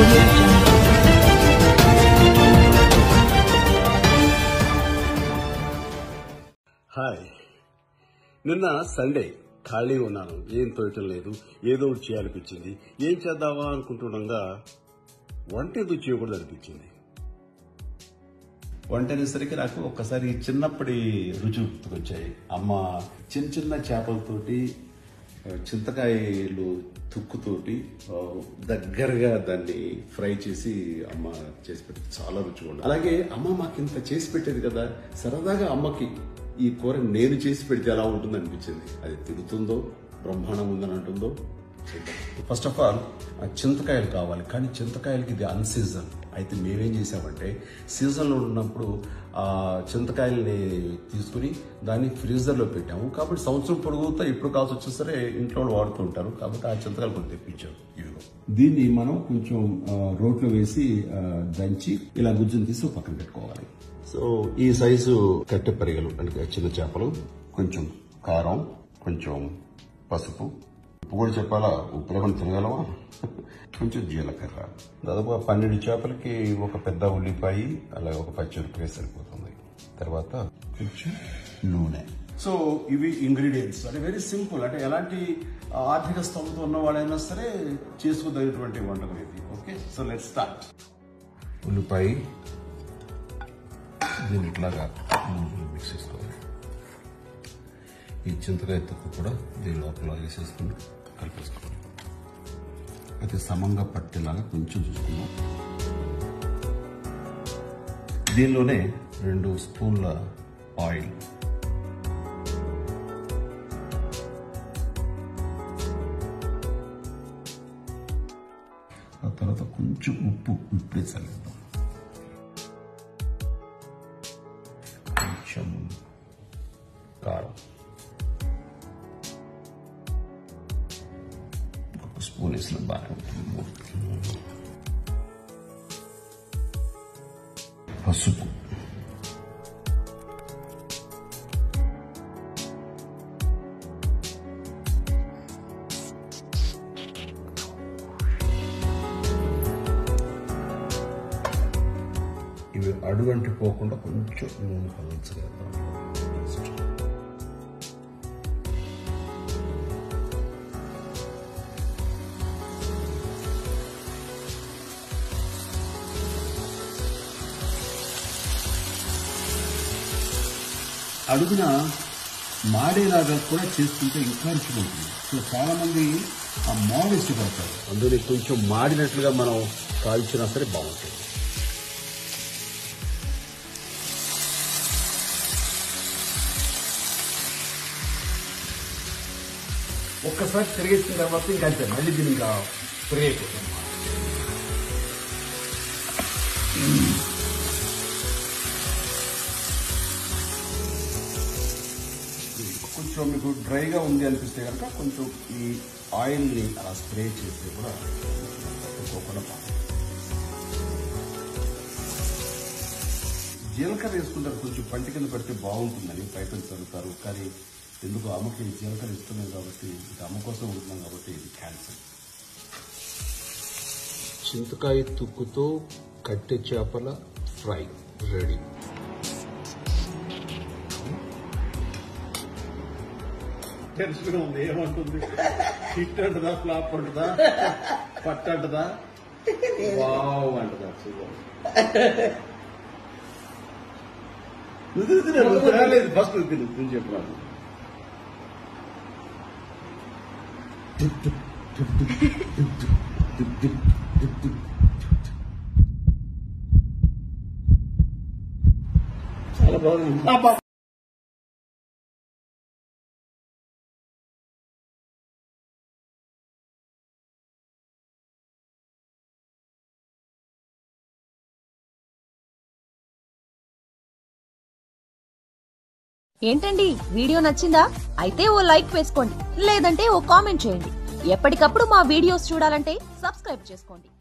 audio jungle. Hi నిన్న Sunday ఖాళీ ఉన్నాను ఏం తోయటం లేదు ఏదో ఒకటి చేయాలనిపించింది ఏం చేద్దామా అనుకుంటుండగా వంట ఎందుకు చేయకూడదు అనిపించింది వంట అనేసరికి నాకు ఒక్కసారి చిన్నప్పటి రుచి గుర్తుకొచ్చాయి అమ్మ చిన్న చిన్న చేపలతోటి ఆ, చింతకాయలు తుక్కుతోటి ఆ, దగ్గరగా దాన్ని ఫ్రై చేసి అమ్మ చేసి పెట్టేది చాలా రుచిగా ఉండేది అలాగే అమ్మ మాకు ఇంత చేసి పెట్టేది కదా సరదాగా అమ్మకి ఈ కూర నేను చేసి పెడితే ఎలా ఉంటుంది అనిపించింది అది తిరుగుతుందో బ్రహ్మాండం ఉందని అంటుందో ఫస్ట్ ఆఫ్ ఆల్ చింతకాయలు కావాలి కానీ చింతకాయలకి ఇది అన్ సీజన్ అయితే మేమేం చేసామంటే సీజన్లో ఉన్నప్పుడు ఆ చింతకాయల్ని తీసుకుని దాన్ని ఫ్రీజర్లో పెట్టాము కాబట్టి సంవత్సరం పొడుగుతా ఎప్పుడు కావాల్సి వచ్చినా సరే ఇంట్లో వాళ్ళు వాడుతూ ఉంటారు కాబట్టి ఆ చింతకాయలు కొంచెం తెప్పించారు ఇదిగో దీన్ని మనం కొంచెం ఆ, రోట్లో వేసి ఆ, దంచి ఇలా గుజ్జుని తీసి ఒక పక్కన పెట్టుకోవాలి సో ఈ సైజు కట్టె పరిగెలు అంటే చిన్న చేపలు కొంచెం కారం కొంచెం పసుపు ఉప్పు కూడా చెప్పాలా ఉప్పు లేకుండా తినగలవా కొంచెం జీలకర్ర దాదాపు పన్నెండు చేపలకి ఒక పెద్ద ఉల్లిపాయ అలాగే ఒక పచ్చిమిరపకాయ సరిపోతుంది తర్వాత కొంచెం నూనె సో ఇవి ఇంగ్రీడియంట్స్ అంటే వెరీ సింపుల్ అంటే ఎలాంటి ఆర్థిక స్తోమత ఉన్న వాళ్ళైనా సరే చేసుకోదగినటువంటి వంటకం ఇది ఓకే సో లెట్ స్టార్ట్ ఉల్లిపాయ దీన్ని ఇట్లాగా మిక్స్ చేసుకోవాలి ఈ చింతకాయ తొక్కు కూడా దీని లోపల వేసేసుకుని కలిపేసుకోవాలి అయితే సమంగా పట్టేలాగా కొంచెం చూసుకుందాం దీనిలోనే రెండు స్పూన్ల ఆయిల్ ఆ తర్వాత కొంచెం ఉప్పు ఇప్పుడే చల్లిద్దాం కొంచెం కారం ఒక స్పూన్ వేసిన బాగా ఉంటుంది పసుపు ఇవి అడుగంటి పోకుండా కొంచెం నూనె కలచగలుగుతాం అడుగున మాడేలాగా కూడా చేసుకుంటే ఇంకా రుచిగా ఉంటుంది సో చాలా మంది ఆ మాడు ఇష్టపడతారు అందులో కొంచెం మాడినట్లుగా మనం కాల్చినా సరే బాగుంటుంది ఒక్కసారి తిరిగేసిన తర్వాత ఇంకా అంతే మళ్ళీ దీన్ని ఇంకా ఫ్రీ అయిపోతుంది కొంచెం మీకు డ్రైగా ఉంది అనిపిస్తే కనుక కొంచెం ఈ ఆయిల్ని అలా స్ప్రే చేస్తే కూడా తట్టుకోకుండా బాగుంటుంది. జీలకర్ర వేసుకుంటారు కొంచెం పంట కింద పెడితే బాగుంటుందని బయట చదువుతారు కానీ ఎందుకు అమ్మకి జీలకర్ర ఇస్తున్నాం కాబట్టి ఇది అమ్మ కోసం ఉంటున్నాం కాబట్టి ఇది క్యాన్సర్ చింతకాయ తుక్కుతో కట్టె చేపల ఫ్రై రెడీ తెలుసుకుని ఉంది ఏమంటుంది హిట్ అంటదా ఫ్లాప్ అంటదా పట్టు అంటదా వావ్ అంటదా చూద్దాం నువ్వు తిను, నువ్వు తినలేదు ఫస్ట్ నువ్వు తిను నువ్వు చెప్పు నాకు చాలా బాగుంది ఏంటండి వీడియో నచ్చిందా అయితే ఓ లైక్ వేసుకోండి లేదంటే ఓ కామెంట్ చేయండి ఎప్పటికప్పుడు మా వీడియోస్ చూడాలంటే సబ్స్క్రైబ్ చేసుకోండి